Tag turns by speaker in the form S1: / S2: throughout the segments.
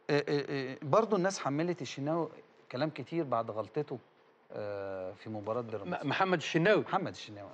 S1: آه، آه، آه، برضو الناس حملت الشناوي كلام كتير بعد غلطته آه، في مباراه بيراميدز
S2: م- محمد الشناوي
S1: محمد الشناوي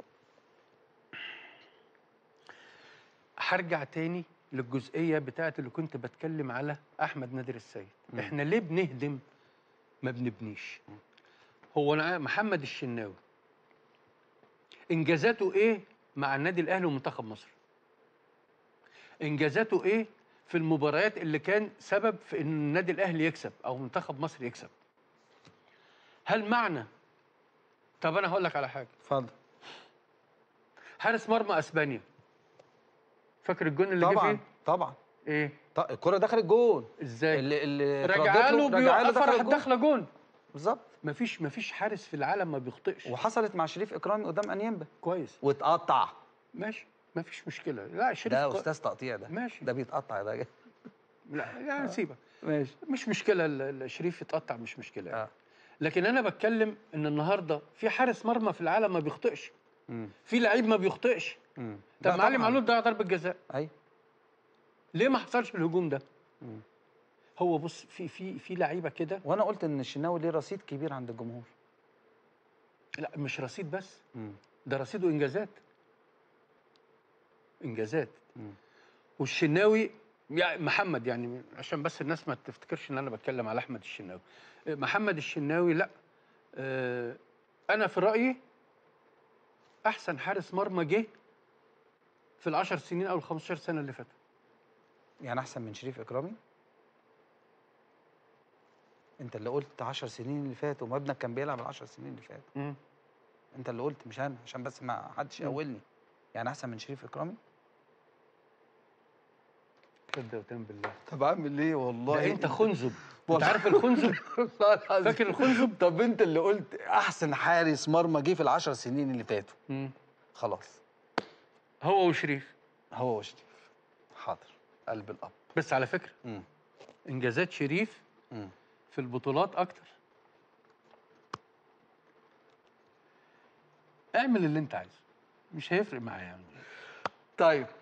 S2: هرجع تاني للجزئيه بتاعت اللي كنت بتكلم على احمد نادر السيد
S1: مم.
S2: احنا ليه بنهدم ما بنبنيش هو انا محمد الشناوي انجازاته ايه مع النادي الاهلي ومنتخب مصر انجازاته ايه في المباريات اللي كان سبب في ان النادي الاهلي يكسب او منتخب مصر يكسب هل معنى طب انا هقول لك على حاجه
S1: اتفضل
S2: حارس مرمى اسبانيا فاكر الجون اللي جه
S1: طبعا
S2: فيه
S1: طبعا
S2: ايه
S1: ط- الكره دخلت جون
S2: ازاي
S1: اللي اللي
S2: رجع
S1: اتردت
S2: له
S1: رجع له
S2: بيوقفها
S1: دخل
S2: راح
S1: الجون.
S2: داخله جون
S1: بالظبط
S2: مفيش مفيش حارس في العالم ما بيخطئش
S1: وحصلت مع شريف اكرامي قدام انيمبا
S2: كويس
S1: واتقطع
S2: ماشي مفيش مشكله لا شريف
S1: ده
S2: كو-
S1: استاذ تقطيع ده
S2: ماشي.
S1: ده بيتقطع ده
S2: لا يعني سيبك
S1: ماشي
S2: مش مشكله ال- ال- شريف يتقطع مش مشكله يعني.
S1: اه
S2: لكن انا بتكلم ان النهارده في حارس مرمى في العالم ما بيخطئش
S1: امم
S2: في لعيب ما بيخطئش
S1: امم
S2: طب معلم معلول ضيع ضربه جزاء
S1: اي
S2: ليه ما حصلش الهجوم ده
S1: مم.
S2: هو بص في في في لعيبه كده
S1: وانا قلت ان الشناوي ليه رصيد كبير عند الجمهور
S2: لا مش رصيد بس
S1: امم
S2: ده رصيده انجازات انجازات
S1: مم.
S2: والشناوي يعني محمد يعني عشان بس الناس ما تفتكرش ان انا بتكلم على احمد الشناوي محمد الشناوي لا آه، انا في رايي احسن حارس مرمى جه في العشر سنين او ال 15 سنه اللي فاتوا
S1: يعني احسن من شريف اكرامي انت اللي قلت 10 سنين اللي فاتوا ما ابنك كان بيلعب ال 10 سنين اللي فاتوا انت اللي قلت مش انا عشان بس ما حدش
S2: مم.
S1: يقولني يعني احسن من شريف اكرامي
S2: تصدق وتؤمن بالله
S1: طب اعمل ايه والله
S2: ده انت خنزب انت
S1: والله.
S2: عارف الخنزب
S1: والله العظيم.
S2: فاكر الخنزب
S1: طب انت اللي قلت احسن حارس مرمى جه في العشر سنين اللي فاتوا خلاص
S2: هو وشريف
S1: هو وشريف حاضر قلب الاب
S2: بس على فكره
S1: مم.
S2: انجازات شريف
S1: مم.
S2: في البطولات اكتر اعمل اللي انت عايزه مش هيفرق معايا يعني
S1: طيب